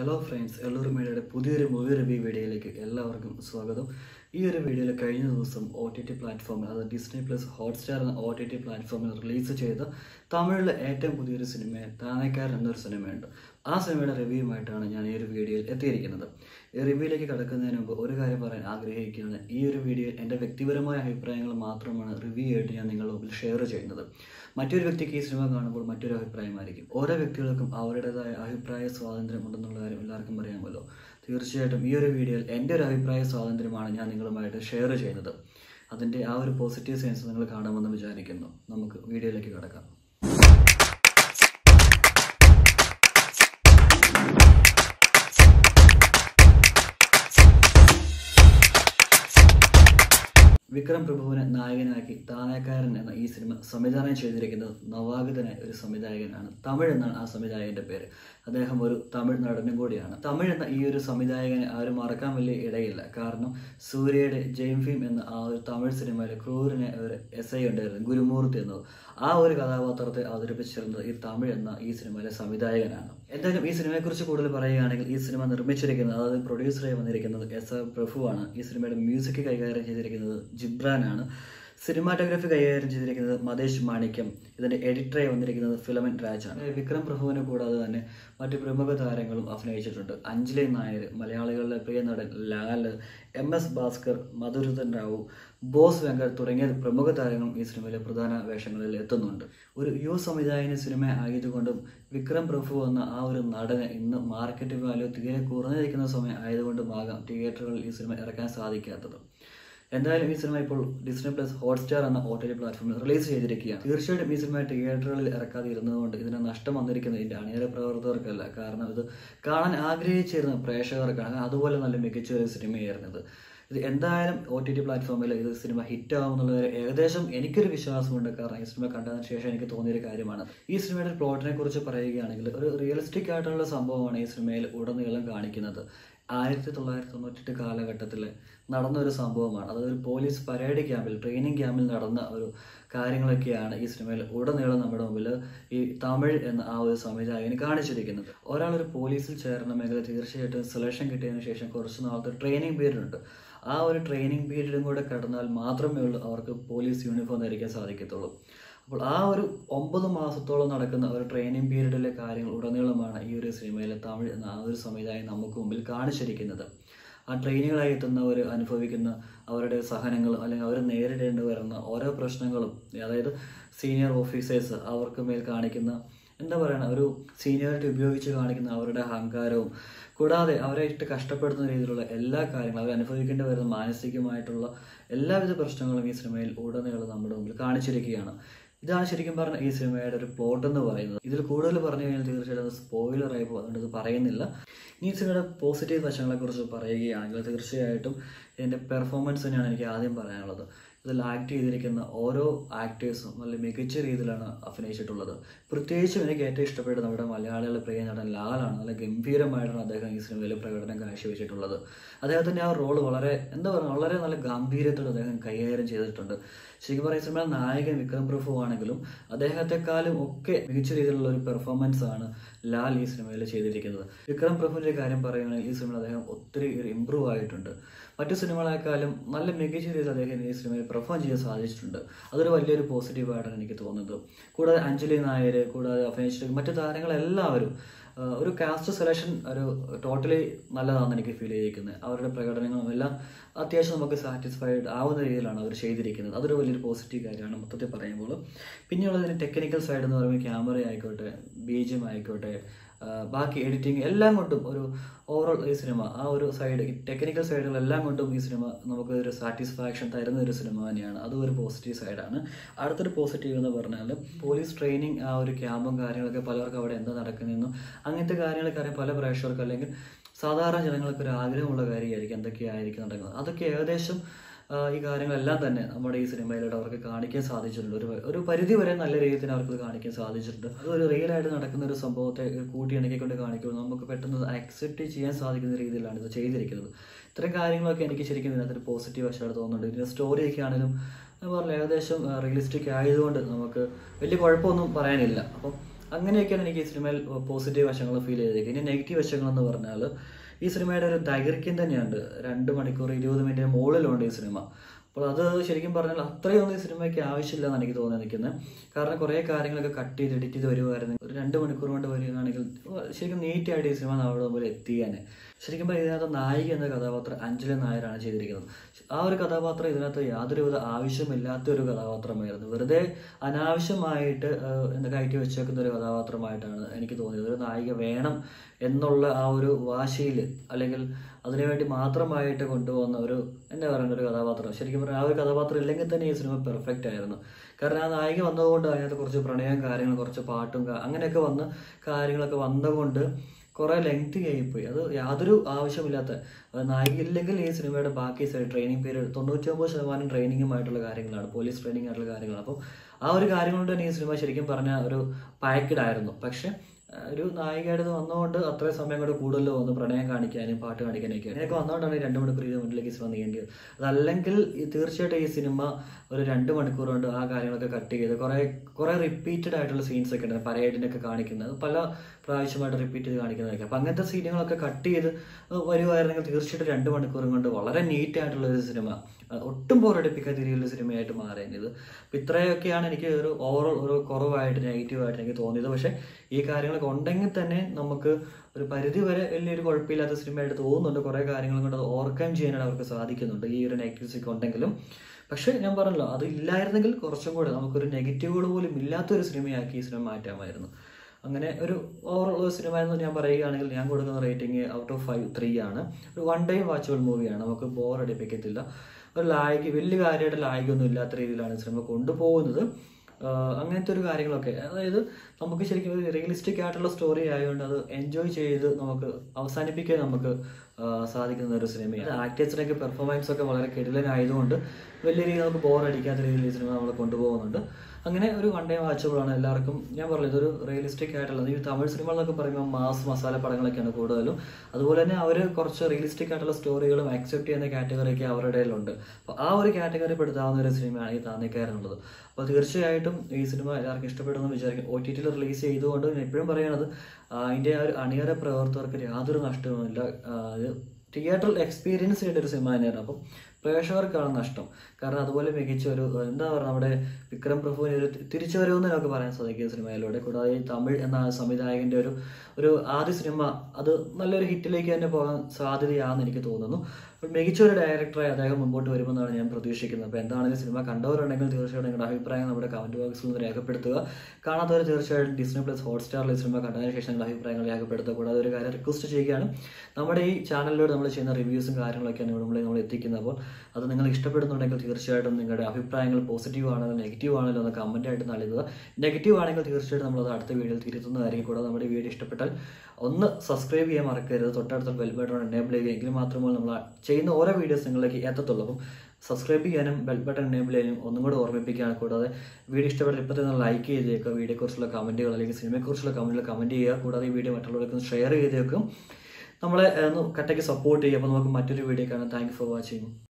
hello friends Ellur മീഡിയയുടെ പുതിയൊരു movie review വീഡിയോയിലേക്ക് എല്ലാവർക്കും സ്വാഗതം ഈ ഒരു വീഡിയോയിൽ കഴിഞ്ഞ ദിവസം ഒ ടി ടി പ്ലാറ്റ്ഫോമിൽ അത് ഡിസ്നി പ്ലസ് ഹോട്ട്സ്റ്റാർ എന്ന ഒ ടി ടി പ്ലാറ്റ്ഫോമിൽ റിലീസ് ചെയ്ത തമിഴിലെ ഏറ്റവും പുതിയൊരു സിനിമ താനക്കാരൻ എന്നൊരു സിനിമയുണ്ട് ആ സിനിമയുടെ റിവ്യൂമായിട്ടാണ് ഞാൻ ഈ ഒരു വീഡിയോയിൽ എത്തിയിരിക്കുന്നത് ഈ റിവ്യൂയിലേക്ക് കടക്കുന്നതിന് മുമ്പ് ഒരു കാര്യം പറയാൻ ആഗ്രഹിക്കുന്നത് ഈ ഒരു വീഡിയോയിൽ എൻ്റെ വ്യക്തിപരമായ അഭിപ്രായങ്ങൾ മാത്രമാണ് റിവ്യൂ ആയിട്ട് ഞാൻ നിങ്ങളുടെ മുമ്പിൽ ഷെയർ ചെയ്യുന്നത് മറ്റൊരു വ്യക്തിക്ക് ഈ സിനിമ കാണുമ്പോൾ മറ്റൊരു അഭിപ്രായമായിരിക്കും ഓരോ വ്യക്തികൾക്കും അവരുടേതായ അഭിപ്രായ സ്വാതന്ത്ര്യം ഉണ്ടെന്നുള്ള കാര്യം എല്ലാവർക്കും അറിയാമല്ലോ തീർച്ചയായിട്ടും ഈ ഒരു വീഡിയോയിൽ എൻ്റെ ഒരു അഭിപ്രായ സ്വാതന്ത്ര്യമാണ് ഞാൻ നിങ്ങളുമായിട്ട് ഷെയർ ചെയ്യുന്നത് അതിൻ്റെ ആ ഒരു പോസിറ്റീവ് സെൻസ് നിങ്ങൾ കാണുമെന്ന് വിചാരിക്കുന്നു നമുക്ക് വീഡിയോയിലേക്ക് കടക്കാം വിക്രം പ്രഭുവിനെ നായകനാക്കി താനക്കാരൻ എന്ന ഈ സിനിമ സംവിധാനം ചെയ്തിരിക്കുന്നത് നവാഗതനായ ഒരു സംവിധായകനാണ് തമിഴ് എന്നാണ് ആ സംവിധായകന്റെ പേര് അദ്ദേഹം ഒരു തമിഴ് നടനും കൂടിയാണ് തമിഴ് എന്ന ഈ ഒരു സംവിധായകനെ ആരും മറക്കാൻ വലിയ ഇടയില്ല കാരണം സൂര്യയുടെ ജെയിം ഫീം എന്ന ആ ഒരു തമിഴ് സിനിമയിലെ ക്രൂരിനെ ഒരു എസ് ഐ ഉണ്ടായിരുന്നു ഗുരുമൂർത്തി എന്നത് ആ ഒരു കഥാപാത്രത്തെ അവതരിപ്പിച്ചിരുന്നത് ഈ തമിഴ് എന്ന ഈ സിനിമയിലെ സംവിധായകനാണ് എന്തായാലും ഈ സിനിമയെക്കുറിച്ച് കൂടുതൽ പറയുകയാണെങ്കിൽ ഈ സിനിമ നിർമ്മിച്ചിരിക്കുന്നത് അതായത് പ്രൊഡ്യൂസറായി വന്നിരിക്കുന്നത് എസ് ആർ പ്രഭുവാണ് ഈ സിനിമയുടെ മ്യൂസിക് കൈകാര്യം ചെയ്തിരിക്കുന്നത് ജിബ്രാനാണ് സിനിമാറ്റോഗ്രാഫി കൈകാര്യം ചെയ്തിരിക്കുന്നത് മതേഷ് മാണിക്യം ഇതിന്റെ എഡിറ്ററായി വന്നിരിക്കുന്നത് ഫിലമൻ രാജാണ് വിക്രം പ്രഭുവിനെ കൂടാതെ തന്നെ മറ്റ് പ്രമുഖ താരങ്ങളും അഭിനയിച്ചിട്ടുണ്ട് അഞ്ജലി നായർ മലയാളികളുടെ പ്രിയ നടൻ ലാൽ എം എസ് ഭാസ്കർ മധുരതൻ റാവു ബോസ് വെങ്കർ തുടങ്ങിയ പ്രമുഖ താരങ്ങളും ഈ സിനിമയിലെ പ്രധാന വേഷങ്ങളിൽ എത്തുന്നുണ്ട് ഒരു യുവ സംവിധായകന് സിനിമ ആയതുകൊണ്ടും വിക്രം പ്രഭു എന്ന ആ ഒരു നടന് ഇന്ന് മാർക്കറ്റ് വാല്യൂ തീരെ കുറഞ്ഞിരിക്കുന്ന സമയം ആയതുകൊണ്ടുമാകാം തിയേറ്ററുകളിൽ ഈ സിനിമ ഇറക്കാൻ സാധിക്കാത്തത് എന്തായാലും ഈ സിനിമ ഇപ്പോൾ ഡിസ്നി പ്ലസ് ഹോട്ട്സ്റ്റാർ എന്ന ഒ ടി ടി പ്ലാറ്റ്ഫോമിൽ റിലീസ് ചെയ്തിരിക്കുകയാണ് തീർച്ചയായിട്ടും ഈ സിനിമ തിയേറ്ററുകളിൽ ഇറക്കാതെ ഇരുന്നതുകൊണ്ട് ഇതിന് നഷ്ടം വന്നിരിക്കുന്നത് ഇതിന്റെ അണിയറ പ്രവർത്തകർക്കല്ല കാരണം ഇത് കാണാൻ ആഗ്രഹിച്ചിരുന്ന പ്രേക്ഷകർക്കാണ് അതുപോലെ നല്ല മികച്ച ഒരു സിനിമയായിരുന്നു ഇത് ഇത് എന്തായാലും ഒ ടി ടി പ്ലാറ്റ്ഫോമിൽ ഇത് സിനിമ ഹിറ്റ് ആവുമെന്നുള്ളത് ഏകദേശം എനിക്കൊരു വിശ്വാസമുണ്ട് കാരണം ഈ സിനിമ കണ്ടതിന് ശേഷം എനിക്ക് തോന്നിയൊരു കാര്യമാണ് ഈ സിനിമയുടെ പ്ലോട്ടിനെ കുറിച്ച് പറയുകയാണെങ്കിൽ ഒരു റിയലിസ്റ്റിക് ആയിട്ടുള്ള സംഭവമാണ് ഈ സിനിമയിൽ ഉടനീളം കാണിക്കുന്നത് ആയിരത്തി തൊള്ളായിരത്തി തൊണ്ണൂറ്റെട്ട് കാലഘട്ടത്തിൽ നടന്ന ഒരു സംഭവമാണ് അതായത് ഒരു പോലീസ് പരേഡ് ക്യാമ്പിൽ ട്രെയിനിങ് ക്യാമ്പിൽ നടന്ന ഒരു കാര്യങ്ങളൊക്കെയാണ് ഈ സിനിമയിൽ ഉടനീളം നമ്മുടെ മുമ്പിൽ ഈ തമിഴ് എന്ന ആ ഒരു സംവിധായകന് കാണിച്ചിരിക്കുന്നത് ഒരാൾ ഒരു പോലീസിൽ ചേരണമെങ്കിൽ തീർച്ചയായിട്ടും സെലക്ഷൻ കിട്ടിയതിന് ശേഷം കുറച്ച് നാളത്തെ ട്രെയിനിങ് പീരീഡ് ഉണ്ട് ആ ഒരു ട്രെയിനിങ് പീരീഡും കൂടെ കടന്നാൽ മാത്രമേ ഉള്ളൂ അവർക്ക് പോലീസ് യൂണിഫോം ധരിക്കാൻ സാധിക്കത്തുള്ളൂ അപ്പോൾ ആ ഒരു ഒമ്പത് മാസത്തോളം നടക്കുന്ന ഒരു ട്രെയിനിങ് പീരീഡിലെ കാര്യങ്ങൾ ഉടനീളമാണ് ഈ ഒരു സിനിമയിലെ തമിഴ് എന്ന ആ ഒരു സംവിധായം നമുക്ക് മുമ്പിൽ കാണിച്ചിരിക്കുന്നത് ആ ട്രെയിനുകളായി എത്തുന്നവർ അനുഭവിക്കുന്ന അവരുടെ സഹനങ്ങളും അല്ലെങ്കിൽ അവർ നേരിടേണ്ടി വരുന്ന ഓരോ പ്രശ്നങ്ങളും അതായത് സീനിയർ ഓഫീസേഴ്സ് അവർക്ക് മേൽ കാണിക്കുന്ന എന്താ പറയുക ഒരു സീനിയോറിറ്റി ഉപയോഗിച്ച് കാണിക്കുന്ന അവരുടെ അഹങ്കാരവും കൂടാതെ അവരെ ഇട്ട് കഷ്ടപ്പെടുത്തുന്ന രീതിയിലുള്ള എല്ലാ കാര്യങ്ങളും അവർ അനുഭവിക്കേണ്ടി വരുന്ന മാനസികമായിട്ടുള്ള എല്ലാവിധ പ്രശ്നങ്ങളും ഈ സിനിമയിൽ ഉടനീളം നമ്മുടെ മുമ്പിൽ കാണിച്ചിരിക്കുകയാണ് ഇതാണ് ശരിക്കും പറഞ്ഞ ഈ സിനിമയുടെ ഒരു പ്ലോട്ട് എന്ന് പറയുന്നത് ഇതിൽ കൂടുതൽ പറഞ്ഞു കഴിഞ്ഞാൽ തീർച്ചയായിട്ടും അത് സ്പോയിലർ ആയി അതുകൊണ്ട് ഇത് പറയുന്നില്ല ഈ സിനിമയുടെ പോസിറ്റീവ് വശങ്ങളെ കുറിച്ച് പറയുകയാണെങ്കിൽ തീർച്ചയായിട്ടും ഇതിൻ്റെ പെർഫോമൻസ് തന്നെയാണ് എനിക്ക് ആദ്യം പറയാനുള്ളത് ഇതിൽ ആക്ട് ചെയ്തിരിക്കുന്ന ഓരോ ആക്ടേഴ്സും നല്ല മികച്ച രീതിയിലാണ് അഭിനയിച്ചിട്ടുള്ളത് പ്രത്യേകിച്ചും എനിക്ക് ഏറ്റവും ഇഷ്ടപ്പെട്ടത് നമ്മുടെ മലയാളികളുടെ പ്രിയ നടൻ ലാലാണ് നല്ല ഗംഭീരമായിട്ടാണ് അദ്ദേഹം ഈ സിനിമയിൽ പ്രകടനം കാഴ്ചവെച്ചിട്ടുള്ളത് അദ്ദേഹത്തിൻ്റെ ആ റോൾ വളരെ എന്താ പറയുക വളരെ നല്ല ഗാംഭീര്യത്തോടെ അദ്ദേഹം കൈകാര്യം ചെയ്തിട്ടുണ്ട് ശരിക്കും പറയുന്ന സിനിമ നായകൻ വിക്രം പ്രഭു ആണെങ്കിലും അദ്ദേഹത്തെക്കാളും ഒക്കെ മികച്ച രീതിയിലുള്ള ഒരു പെർഫോമൻസ് ആണ് ലാൽ ഈ സിനിമയിൽ ചെയ്തിരിക്കുന്നത് വിക്രം പ്രഭുവിൻ്റെ കാര്യം പറയുകയാണെങ്കിൽ ഈ സിനിമയിൽ അദ്ദേഹം ഒത്തിരി ഇമ്പ്രൂവ് ആയിട്ടുണ്ട് മറ്റു സിനിമകളെക്കാളും നല്ല മികച്ച രീതിയിൽ അദ്ദേഹം ഈ സിനിമയിൽ പെർഫോം ചെയ്യാൻ സാധിച്ചിട്ടുണ്ട് അതൊരു വലിയൊരു പോസിറ്റീവായിട്ടാണ് എനിക്ക് തോന്നുന്നത് കൂടാതെ അഞ്ജലി നായർ കൂടാതെ അഭിനയിച്ചിട്ട് മറ്റു താരങ്ങളെല്ലാവരും ഒരു കാസ്റ്റ് സെലക്ഷൻ ഒരു ടോട്ടലി നല്ലതാണെന്ന് എനിക്ക് ഫീൽ ചെയ്തിരിക്കുന്നത് അവരുടെ പ്രകടനങ്ങളും എല്ലാം അത്യാവശ്യം നമുക്ക് സാറ്റിസ്ഫൈഡ് ആവുന്ന രീതിയിലാണ് അവർ ചെയ്തിരിക്കുന്നത് അതൊരു വലിയൊരു പോസിറ്റീവ് കാര്യമാണ് മൊത്തത്തിൽ പറയുമ്പോൾ പിന്നെയുള്ളതിന് ടെക്നിക്കൽ സൈഡ് എന്ന് പറയുമ്പോൾ ക്യാമറ ആയിക്കോട്ടെ ബീജിയം ആയിക്കോട്ടെ ബാക്കി എഡിറ്റിംഗ് എല്ലാം കൊണ്ടും ഒരു ഓവറോൾ ഈ സിനിമ ആ ഒരു സൈഡ് ടെക്നിക്കൽ സൈഡുകളെല്ലാം കൊണ്ടും ഈ സിനിമ നമുക്ക് ഒരു സാറ്റിസ്ഫാക്ഷൻ തരുന്ന ഒരു സിനിമ തന്നെയാണ് അതും ഒരു പോസിറ്റീവ് സൈഡാണ് അടുത്തൊരു പോസിറ്റീവ് എന്ന് പറഞ്ഞാൽ പോലീസ് ട്രെയിനിങ് ആ ഒരു ക്യാമ്പും കാര്യങ്ങളൊക്കെ പലർക്കും അവിടെ എന്താ നടക്കുന്നതെന്നും അങ്ങനത്തെ കാര്യങ്ങളൊക്കെ അറിയാൻ പല പ്രേക്ഷകർക്ക് അല്ലെങ്കിൽ സാധാരണ ജനങ്ങൾക്ക് ഒരു ആഗ്രഹമുള്ള കാര്യമായിരിക്കും എന്തൊക്കെയായിരിക്കും നടക്കുന്നത് അതൊക്കെ ഏകദേശം ഈ കാര്യങ്ങളെല്ലാം തന്നെ നമ്മുടെ ഈ സിനിമയിലൂടെ അവർക്ക് കാണിക്കാൻ സാധിച്ചിട്ടുണ്ട് ഒരു ഒരു പരിധി വരെ നല്ല രീതിയിൽ അവർക്ക് കാണിക്കാൻ സാധിച്ചിട്ടുണ്ട് അത് ഒരു റിയൽ ആയിട്ട് നടക്കുന്ന ഒരു സംഭവത്തെ കൂട്ടി ഇണക്കിക്കൊണ്ട് കാണിക്കുമ്പോൾ നമുക്ക് പെട്ടെന്ന് ആക്സെപ്റ്റ് ചെയ്യാൻ സാധിക്കുന്ന രീതിയിലാണ് ഇത് ചെയ്തിരിക്കുന്നത് ഇത്തരം കാര്യങ്ങളൊക്കെ എനിക്ക് ശരിക്കും ഇതിനകത്തൊരു പോസിറ്റീവ് വശമായിട്ട് തോന്നുന്നുണ്ട് ഇതിൻ്റെ സ്റ്റോറിയൊക്കെ ആണെങ്കിലും ഞാൻ പറഞ്ഞില്ല ഏകദേശം റിയലിസ്റ്റിക് ആയതുകൊണ്ട് നമുക്ക് വലിയ കുഴപ്പമൊന്നും പറയാനില്ല അപ്പം അങ്ങനെയൊക്കെയാണ് എനിക്ക് ഈ സിനിമയിൽ പോസിറ്റീവ് വശങ്ങൾ ഫീൽ ചെയ്തേക്കുന്നത് ഇനി നെഗറ്റീവ് വശങ്ങൾ എന്ന് പറഞ്ഞാൽ ഈ സിനിമയുടെ ഒരു ദൈർഘ്യം തന്നെയുണ്ട് രണ്ട് മണിക്കൂർ ഇരുപത് മിനിറ്റിന് മുകളിലുണ്ട് ഈ സിനിമ അപ്പോൾ അത് ശരിക്കും പറഞ്ഞാൽ അത്രയൊന്നും ഈ സിനിമയ്ക്ക് ആവശ്യമില്ല എന്നാണ് എനിക്ക് തോന്നി നിൽക്കുന്നത് കാരണം കുറേ കാര്യങ്ങളൊക്കെ കട്ട് ചെയ്ത് എഡിറ്റ് ചെയ്ത് വരുമായിരുന്നു ഒരു രണ്ട് മണിക്കൂർ കൊണ്ട് വരികയാണെങ്കിൽ ശരിക്കും നീറ്റായിട്ട് ഈ സിനിമ നമ്മുടെ മുമ്പിൽ എത്തിയാനെ ശരിക്കും പറഞ്ഞാൽ ഇതിനകത്ത് നായിക എന്ന കഥാപാത്രം അഞ്ജലി നായരാണ് ചെയ്തിരിക്കുന്നത് ആ ഒരു കഥാപാത്രം ഇതിനകത്ത് യാതൊരുവിധ ആവശ്യമില്ലാത്ത ഒരു കഥാപാത്രമായിരുന്നു വെറുതെ അനാവശ്യമായിട്ട് ആഹ്, എന്താ കയറ്റി വെച്ചേക്കുന്ന ഒരു കഥാപാത്രമായിട്ടാണ് എനിക്ക് തോന്നിയത് ഒരു നായിക വേണം എന്നുള്ള ആ ഒരു വാശിയിൽ അല്ലെങ്കിൽ അതിനുവേണ്ടി മാത്രമായിട്ട് കൊണ്ടുപോകുന്ന ഒരു എന്താ പറയുന്ന ഒരു കഥാപാത്രം ശരിക്കും പറഞ്ഞാൽ ആ ഒരു കഥാപാത്രം ഇല്ലെങ്കിൽ തന്നെ ഈ സിനിമ പെർഫെക്റ്റ് ആയിരുന്നു കാരണം ആ നായിക വന്നതുകൊണ്ട് അതിനകത്ത് കുറച്ച് പ്രണയം കാര്യങ്ങൾ കുറച്ച് പാട്ടും കാ- അങ്ങനെയൊക്കെ വന്ന് കാര്യങ്ങളൊക്കെ വന്നതുകൊണ്ട് കുറെ ലെങ്തി ആയിപ്പോയി അത് യാതൊരു ആവശ്യമില്ലാത്ത അത് നായിക ഇല്ലെങ്കിൽ ഈ സിനിമയുടെ ബാക്കി ട്രെയിനിങ് പീരീഡ് തൊണ്ണൂറ്റി ഒമ്പത് ശതമാനം ട്രെയിനിങ്ങുമായിട്ടുള്ള കാര്യങ്ങളാണ് പോലീസ് ട്രെയിനിങ് ആയിട്ടുള്ള കാര്യങ്ങളാണ് അപ്പം ആ ഒരു കാര്യം കൊണ്ട് തന്നെ ഈ സിനിമ ശരിക്കും പറഞ്ഞ ഒരു പാക്കഡ് ആയിരുന്നു പക്ഷെ ആ, ഒരു നായികയുടെ ഇത് വന്നതുകൊണ്ട് അത്രയും സമയം കൂടെ കൂടുതൽ വന്നു പ്രണയം കാണിക്കാനും പാട്ട് കാണിക്കാനൊക്കെ അങ്ങനെയൊക്കെ വന്നതുകൊണ്ടാണ് ഈ രണ്ട് മണിക്കൂർ ഇരുപത് മിനിറ്റിലേക്ക് ഈ സിനിമ നീണ്ടിയത് അതല്ലെങ്കിൽ ഈ തീർച്ചയായിട്ടും ഈ സിനിമ ഒരു രണ്ട് മണിക്കൂർ കൊണ്ട് ആ കാര്യങ്ങളൊക്കെ കട്ട് ചെയ്ത് കുറേ കുറേ റിപ്പീറ്റഡ് ആയിട്ടുള്ള സീൻസ് ഒക്കെ ഉണ്ട് പരേഡിനൊക്കെ കാണിക്കുന്നത് പല പ്രാവശ്യമായിട്ട് റിപ്പീറ്റ് ചെയ്ത് കാണിക്കുന്നതൊക്കെ അപ്പം അങ്ങനത്തെ സീനുകളൊക്കെ കട്ട് ചെയ്ത് വരുമായിരുന്നെങ്കിൽ തീർച്ചയായിട്ടും രണ്ട് മണിക്കൂറും കൊണ്ട് വളരെ നീറ്റ് ആയിട്ടുള്ള ഒരു സിനിമ അഹ് ഒട്ടും ബോറടിപ്പിക്കാത്ത രീതിയിലുള്ള സിനിമയായിട്ട് മാറിയത് അപ്പം ഇത്രയൊക്കെയാണ് എനിക്ക് ഒരു ഓവറോൾ ഒരു കുറവായിട്ട് നെഗറ്റീവായിട്ട് എനിക്ക് തോന്നിയത് പക്ഷേ ഈ കാര്യങ്ങളൊക്കെ ഉണ്ടെങ്കിൽ തന്നെ നമുക്ക് ഒരു പരിധി വരെ വലിയൊരു കുഴപ്പമില്ലാത്ത സിനിമയായിട്ട് തോന്നുന്നുണ്ട് കുറേ കാര്യങ്ങൾ കൊണ്ട് അത് ഓവർകം ചെയ്യാനായിട്ട് അവർക്ക് സാധിക്കുന്നുണ്ട് ഈ ഒരു നെഗറ്റീവ്സ് ഒക്കെ ഉണ്ടെങ്കിലും പക്ഷേ ഞാൻ പറഞ്ഞല്ലോ അത് ഇല്ലായിരുന്നെങ്കിൽ കുറച്ചും കൂടെ നമുക്കൊരു നെഗറ്റീവുകൾ പോലും ഇല്ലാത്തൊരു സിനിമയാക്കി ഈ സിനിമ മാറ്റാമായിരുന്നു അങ്ങനെ ഒരു ഓവറോൾ സിനിമ എന്ന് ഞാൻ പറയുകയാണെങ്കിൽ ഞാൻ കൊടുക്കുന്ന rating out of five three ആണ് ഒരു വൺ ടൈം വാച്ചബിൾ മൂവിയാണ് നമുക്ക് ബോർ അടിപ്പിക്കത്തില്ല ഒരു ലായിക വലിയ കാര്യമായിട്ട് ലായികൊന്നും ഇല്ലാത്ത രീതിയിലാണ് ഈ സിനിമ കൊണ്ടുപോകുന്നത് ആഹ് അങ്ങനത്തെ ഒരു കാര്യങ്ങളൊക്കെ അതായത് നമുക്ക് ശരിക്കും ഒരു റിയലിസ്റ്റിക് ആയിട്ടുള്ള സ്റ്റോറി ആയതുകൊണ്ട് അത് എൻജോയ് ചെയ്ത് നമുക്ക് അവസാനിപ്പിക്കാൻ നമുക്ക് ആഹ് സാധിക്കുന്ന ഒരു സിനിമയാണ് ആക്ടേഴ്സിനൊക്കെ പെർഫോമൻസ് ഒക്കെ വളരെ കിടിലനായതുകൊണ്ട് വലിയ രീതിയിൽ നമുക്ക് ബോർ അടിക്കാത്ത രീതിയിൽ ഈ സിനിമ നമ്മൾ കൊണ്ടുപോകുന്നുണ്ട് അങ്ങനെ ഒരു വൺ ഡേ വാച്ചബിളാണ് എല്ലാവർക്കും ഞാൻ പറഞ്ഞത് ഇതൊരു റിയലിസ്റ്റിക് ആയിട്ടുള്ളത് ഈ തമിഴ് സിനിമ എന്നൊക്കെ പറയുമ്പോൾ മാസ് മസാല പടങ്ങളൊക്കെയാണ് കൂടുതലും അതുപോലെ തന്നെ അവർ കുറച്ച് റിയലിസ്റ്റിക് ആയിട്ടുള്ള സ്റ്റോറികളും അക്സെപ്റ്റ് ചെയ്യുന്ന കാറ്റഗറിയൊക്കെ അവരുടെ ഇടയിലുണ്ട് അപ്പോൾ ആ ഒരു കാറ്റഗറി പെടുത്താവുന്ന ഒരു സിനിമയാണ് ഈ താന്നിക്കാരനുള്ളത് അപ്പോൾ തീർച്ചയായിട്ടും ഈ സിനിമ എല്ലാവർക്കും ഇഷ്ടപ്പെടുമെന്ന് വിചാരിക്കും ഒ ടി ടിയിൽ റിലീസ് ചെയ്തുകൊണ്ട് ഞാൻ എപ്പോഴും പറയണത് ആ, അതിൻ്റെ ആ ഒരു അണിയറ പ്രവർത്തകർക്ക് യാതൊരു നഷ്ടവുമില്ല ആ, ഇത് തിയേറ്ററിൽ എക്സ്പീരിയൻസ് ചെയ്യേണ്ട ഒരു സിനിമ തന്നെയാണ് അപ്പം പ്രേക്ഷകർക്കാണ് നഷ്ടം കാരണം അതുപോലെ മികച്ച ഒരു എന്താ പറയുക നമ്മുടെ വിക്രം പ്രഭുവിന് ഒരു തിരിച്ചു വരവെന്ന് നമുക്ക് പറയാൻ സാധിക്കും ഈ സിനിമയിലൂടെ കൂടാതെ ഈ തമിഴ് എന്ന സംവിധായകന്റെ ഒരു ഒരു ആദ്യ സിനിമ അത് നല്ലൊരു ഹിറ്റിലേക്ക് തന്നെ പോകാൻ സാധ്യതയാണെന്ന് എനിക്ക് തോന്നുന്നു അപ്പോൾ മികച്ച ഒരു ഡയറക്ടറെ അദ്ദേഹം മുമ്പോട്ട് വരുമെന്നാണ് ഞാൻ പ്രതീക്ഷിക്കുന്നത് അപ്പോൾ എന്താണെങ്കിലും സിനിമ കണ്ടവരുണ്ടെങ്കിൽ തീർച്ചയായിട്ടും നിങ്ങളുടെ അഭിപ്രായം നമ്മുടെ കമന്റ് ബോക്സിൽ നിന്ന് രേഖപ്പെടുത്തുക കാണാത്തവർ തീർച്ചയായിട്ടും ഡിസ്നി പ്ലസ് ഹോട്ട്സ്റ്റാറിൽ സിനിമ കണ്ടതിന് ശേഷം നിങ്ങളുടെ അഭിപ്രായങ്ങൾ രേഖപ്പെടുത്തുക കൂടാതെ ഒരു കാര്യം റിക്വസ്റ്റ് ചെയ്യുകയാണ് നമ്മുടെ ഈ ചാനലിലൂടെ നമ്മൾ ചെയ്യുന്ന റിവ്യൂസും കാര്യങ്ങളൊക്കെയാണ് ഇവിടെ നമ്മൾ എത്തിക്കുന്നത് അപ്പോൾ അത് നിങ്ങൾ ഇഷ്ടപ്പെടുന്നുണ്ടെങ്കിൽ തീർച്ചയായിട്ടും നിങ്ങളുടെ അഭിപ്രായങ്ങൾ പോസിറ്റീവ് ആണെങ്കിലും നെഗറ്റീവ് ആണെങ്കിലും ഒന്ന് കമൻ്റ് ആയിട്ട് നൽകുക നെഗറ്റീവ് ആണെങ്കിൽ തീർച്ചയായിട്ടും നമ്മളത് അടുത്ത വീഡിയോയിൽ തിരുത്തുന്നതായിരിക്കും കൂടാതെ നമ്മുടെ വീഡിയോ ഇഷ്ടപ്പെട്ടാൽ ഒന്ന് സബ്സ്ക്രൈബ് ചെയ്യാൻ മറക്കരുത് തൊട്ടടുത്ത ബെൽ ബട്ടൺ എനേബിൾ ചെയ്യുക എങ്കിൽ മാത്രമേ നമ്മൾ ചെയ്യുന്ന ഓരോ വീഡിയോസ് നിങ്ങളിലേക്ക് എത്തത്തുള്ളൂ അപ്പം സബ്സ്ക്രൈബ് ചെയ്യാനും ബെൽ ബട്ടൺ എനേബിൾ ചെയ്യാനും ഒന്നും കൂടെ ഓർമ്മിപ്പിക്കുകയാണ് കൂടാതെ വീഡിയോ ഇഷ്ടപ്പെട്ടാൽ ഇപ്പോൾ തന്നെ ലൈക്ക് ചെയ്തേക്കുക വീഡിയോയെക്കുറിച്ചുള്ള കമൻറ്റുകൾ അല്ലെങ്കിൽ സിനിമയെക്കുറിച്ചുള്ള കമൻറ്റുകൾ കമൻറ്റ് ചെയ്യുക കൂടാതെ ഈ വീഡിയോ മറ്റുള്ളവർക്ക് ഷെയർ ചെയ്തേക്കും നമ്മളെ ഒന്ന് കട്ടയ്ക്ക് സപ്പോർട്ട് ചെയ്യുക അപ്പോൾ നമുക്ക് മറ്റൊരു വീഡിയോ കാണാം താങ്ക് യു ഫോർ വാച്ചിങ്